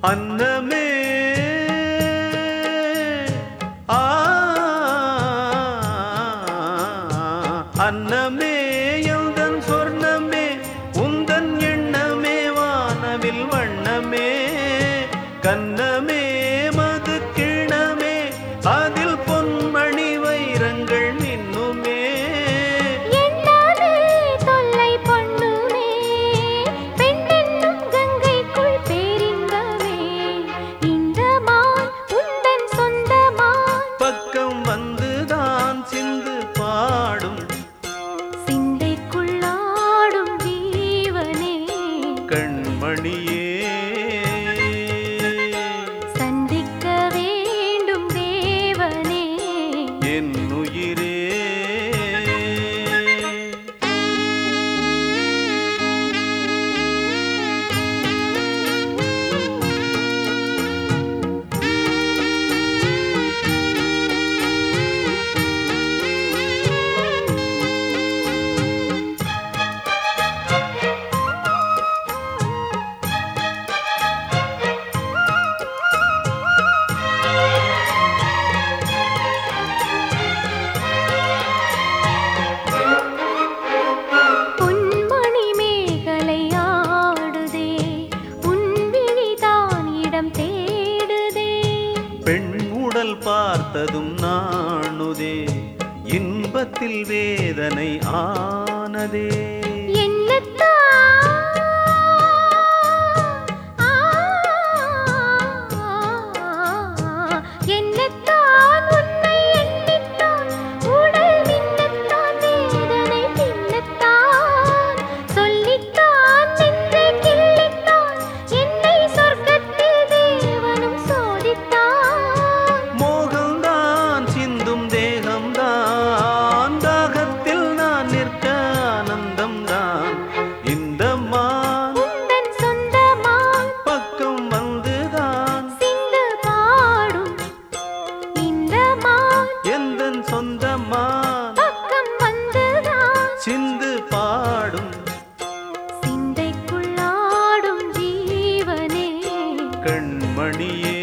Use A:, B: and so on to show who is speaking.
A: அன்னமே ஆ அன்னமே எந்தன் சொர்ணமே உந்தன் எண்ணமே வானவில் வண்ணமே கண்ணமே மது கிணமே அதில் பொன்மணி வைரங்கள் மின்னுமே
B: எண்ணாதே தொல்லை பண்ணுமே பெண்ணென்னும் கங்கைக்குள் பேரின்பமே இந்த மான் உந்தன் சொந்தமான்
A: பக்கம் வந்துதான் சிந்து பாடும்
B: சிந்தைக்குள்ளாடும் ஜீவனே
A: கண்மணியே
B: சந்திக்க வேண்டும் தேவனே
A: என் உயிரே
B: பொன்மணி மேகலை ஆடுதே உன் விழிதான் இடம் தேடுதே
A: பெண் உடல் பார்த்ததும் நாணுதே இன்பத்தில் வேதனை ஆனதே
B: என்னத்தான் ஆ, என்னத்தான் உன்னை எண்ணித்தான் உடல் மின்னத்தான் வேதனை பின்னத்தான் சொல்லித்தான் நெஞ்சை கிள்ளித்தான் என்னை சொர்க்கத்தில் தேவனும் சோதித்தான்
A: மோகம்தான் சிந்தும் தேகம்தான் தாகத்தில் நான் நிற்க ஆனந்தம்தான் இந்த மான்
B: உந்தன் சொந்தமான்
A: பக்கம் வந்துதான்
B: சிந்து பாடும் இந்த மான்
A: எந்தன் சொந்தமான்
B: பக்கம் வந்துதான்
A: சிந்து பாடும்
B: சிந்தைக்குள்ளாடும் ஜீவனே
A: கண்மணியே